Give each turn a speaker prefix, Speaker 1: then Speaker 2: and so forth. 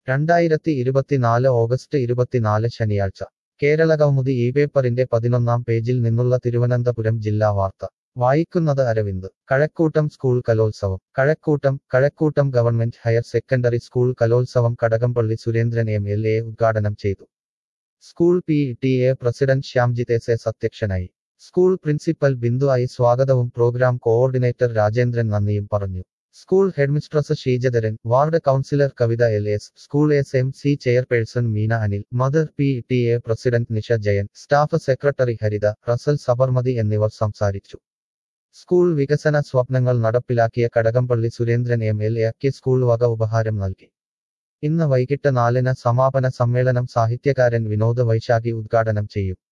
Speaker 1: രണ്ടായിരത്തി ഇരുപത്തിനാല് ഓഗസ്റ്റ് ഇരുപത്തിനാല് ശനിയാഴ്ച കേരള കൗമുദി ഈ പേപ്പറിന്റെ പതിനൊന്നാം പേജിൽ നിന്നുള്ള തിരുവനന്തപുരം ജില്ലാ വാർത്ത വായിക്കുന്നത് അരവിന്ദ് കഴക്കൂട്ടം സ്കൂൾ കലോത്സവം Kazhakoottam Kazhakoottam government higher secondary school കലോത്സവം Kadakampally Surendran M L A ഉദ്ഘാടനം ചെയ്തു school P T A president Shyamjith S S അധ്യക്ഷനായി സ്കൂൾ പ്രിൻസിപ്പൽ ബിന്ദു ഐ സ്വാഗതവും പ്രോഗ്രാം കോഓർഡിനേറ്റർ രാജേന്ദ്രൻ നന്ദിയും പറഞ്ഞു school headmistress Sheejadharan ward councillor Kavitha L S school S M C chairperson Meena Anil mother P T A president Nisha Jayan staff secretary Haritha Russell Sabarmathi എന്നിവർ സംസാരിച്ചു school വികസന സ്വപ്നങ്ങൾ നടപ്പിലാക്കിയ Kadakampally Surendran M L എക്ക് സ്കൂൾ വക ഉപഹാരം നൽകി ഇന്ന് വൈകിട്ട് നാലിന് സമാപന സമ്മേളനം സാഹിത്യകാരൻ വിനോദ് വൈശാഖി ഉദ്ഘാടനം ചെയ്യും